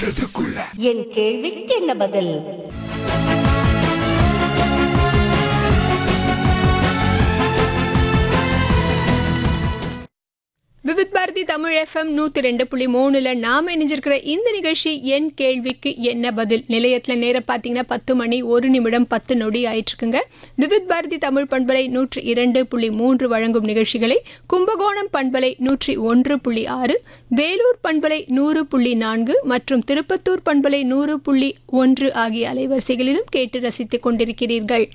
வென்றதுக்குள்ள என் கேள்விக்கு என்ன பதில் விவித் பாரதி தமிழ் எஃப்எம் நூற்றி ரெண்டு புள்ளி மூணில் நாம் இணைஞ்சிருக்கிற இந்த நிகழ்ச்சி என் கேள்விக்கு என்ன பதில் நிலையத்தில் நேரம் பார்த்தீங்கன்னா பத்து மணி ஒரு நிமிடம் பத்து நொடி ஆயிட்டுருக்குங்க விவித் பாரதி தமிழ் பண்பலை நூற்றி இரண்டு புள்ளி மூன்று வழங்கும் நிகழ்ச்சிகளை கும்பகோணம் பண்பலை நூற்றி ஒன்று புள்ளி ஆறு வேலூர் பண்பலை நூறு புள்ளி நான்கு மற்றும் திருப்பத்தூர் பண்பலை நூறு புள்ளி ஒன்று ஆகிய அலைவரிசைகளிலும் கேட்டு ரசித்துக் கொண்டிருக்கிறீர்கள்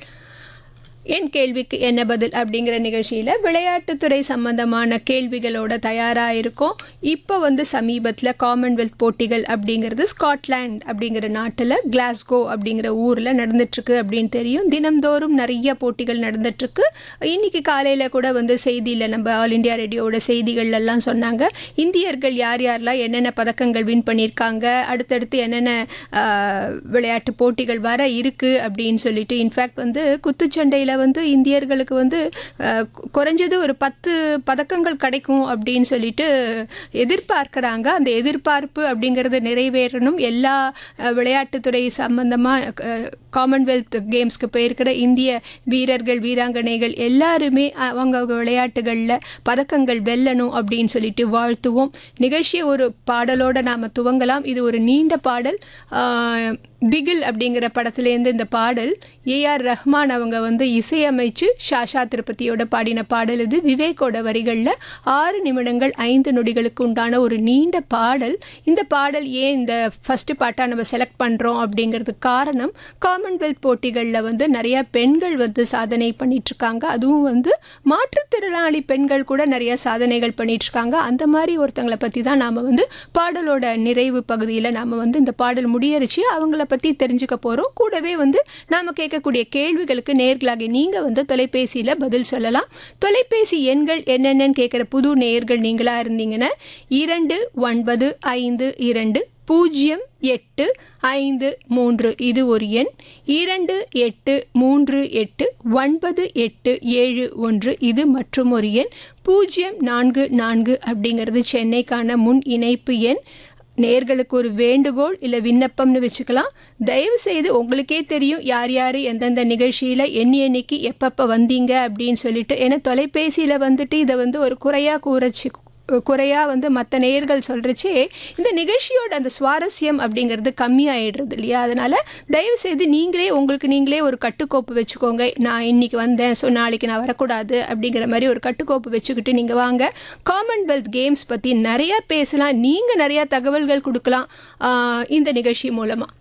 என் கேள்விக்கு என்ன பதில் அப்படிங்கிற நிகழ்ச்சியில் விளையாட்டுத்துறை சம்பந்தமான கேள்விகளோட தயாராக இருக்கோம் இப்போ வந்து சமீபத்தில் காமன்வெல்த் போட்டிகள் அப்படிங்கிறது ஸ்காட்லாண்ட் அப்படிங்கிற நாட்டில் கிளாஸ்கோ அப்படிங்கிற ஊரில் நடந்துட்டுருக்கு அப்படின்னு தெரியும் தினம்தோறும் நிறைய போட்டிகள் நடந்துட்டுருக்கு இன்னைக்கு காலையில் கூட வந்து செய்தியில் நம்ம ஆல் இண்டியா ரேடியோவோட செய்திகள் எல்லாம் சொன்னாங்க இந்தியர்கள் யார் யாரெல்லாம் என்னென்ன பதக்கங்கள் வின் பண்ணியிருக்காங்க அடுத்தடுத்து என்னென்ன ஆஹ், விளையாட்டு போட்டிகள் வர இருக்குது அப்படின்னு சொல்லிட்டு இன்ஃபேக்ட் வந்து குத்துச்சண்டையில் வந்து இந்தியர்களுக்கு வந்து ஆஹ், கு- குறைஞ்சது ஒரு பத்து பதக்கங்கள் கிடைக்கும் அப்படின்னு சொல்லிட்டு எதிர்பார்க்குறாங்க அந்த எதிர்பார்ப்பு அப்படிங்கிறது நிறைவேறணும் எல்லா ஆஹ், விளையாட்டுத்துறை சம்பந்தமாக காமன்வெல்த் கேம்ஸ்க்கு போயிருக்கிற இந்திய வீரர்கள் வீராங்கனைகள் எல்லாருமே அவங்க அவங்க விளையாட்டுகளில் பதக்கங்கள் வெல்லணும் அப்படின்னு சொல்லிட்டு வாழ்த்துவோம் நிகழ்ச்சியை ஒரு பாடலோட நாம் துவங்கலாம் இது ஒரு நீண்ட பாடல் ஆஹ், பிகில் அப்படிங்கிற படத்துலேருந்து இந்த பாடல் ஏஆர் ரஹ்மான் அவங்க வந்து இசையமைச்சு ஷாஷா திருப்பதியோட பாடின பாடல் இது விவேக்கோட வரிகளில் ஆறு நிமிடங்கள் ஐந்து நொடிகளுக்கு உண்டான ஒரு நீண்ட பாடல் இந்த பாடல் ஏன் இந்த ஃபஸ்ட்டு பாட்டாக நம்ம செலக்ட் பண்ணுறோம் அப்படிங்கிறதுக்கு காரணம் காமன்வெல்த் போட்டிகளில் வந்து நிறைய பெண்கள் வந்து சாதனை பண்ணிட்டு இருக்காங்க அதுவும் வந்து மாற்றுத்திறனாளி பெண்கள் கூட நிறைய சாதனைகள் பண்ணிட்டு இருக்காங்க அந்த மாதிரி ஒருத்தங்களை பற்றி தான் நாம் வந்து பாடலோட நிறைவு பகுதியில் நாம் வந்து இந்த பாடல் முடியரிச்சு அவங்கள பற்றி தெரிஞ்சுக்க போகிறோம் கூடவே வந்து நாம் கேட்கக்கூடிய கேள்விகளுக்கு நேர்களாகி நீங்கள் வந்து தொலைபேசியில் பதில் சொல்லலாம் தொலைபேசி எண்கள் என்னென்னன்னு கேட்குற புது நேயர்கள் நீங்களாக இருந்தீங்கன்னா இரண்டு ஒன்பது ஐந்து இரண்டு பூஜ்ஜியம் எட்டு ஐந்து மூன்று இது ஒரு எண் இரண்டு எட்டு மூன்று எட்டு ஒன்பது எட்டு ஏழு ஒன்று இது மற்றும் ஒரு எண் பூஜ்ஜியம் நான்கு நான்கு அப்படிங்கிறது சென்னைக்கான முன் இணைப்பு எண் நேர்களுக்கு ஒரு வேண்டுகோள் இல்லை விண்ணப்பம்னு வச்சுக்கலாம் தயவு செய்து உங்களுக்கே தெரியும் யார் யார் எந்தெந்த நிகழ்ச்சியில் எண்ணி எண்ணிக்கு எப்பப்போ வந்தீங்க அப்படின்னு சொல்லிட்டு ஏன்னா தொலைபேசியில் வந்துட்டு இதை வந்து ஒரு குறையாக கூறச்சு குறையாக வந்து மற்ற நேயர்கள் சொல்கிறச்சே இந்த நிகழ்ச்சியோட அந்த சுவாரஸ்யம் அப்படிங்கிறது கம்மியாயிடுறது இல்லையா அதனால் தயவு செய்து நீங்களே உங்களுக்கு நீங்களே ஒரு கட்டுக்கோப்பு வச்சுக்கோங்க நான் இன்னைக்கு வந்தேன் ஸோ நாளைக்கு நான் வரக்கூடாது அப்படிங்கிற மாதிரி ஒரு கட்டுக்கோப்பு வச்சுக்கிட்டு நீங்கள் வாங்க காமன்வெல்த் கேம்ஸ் பற்றி நிறையா பேசலாம் நீங்கள் நிறையா தகவல்கள் கொடுக்கலாம் ஆஹ் இந்த நிகழ்ச்சி மூலமாக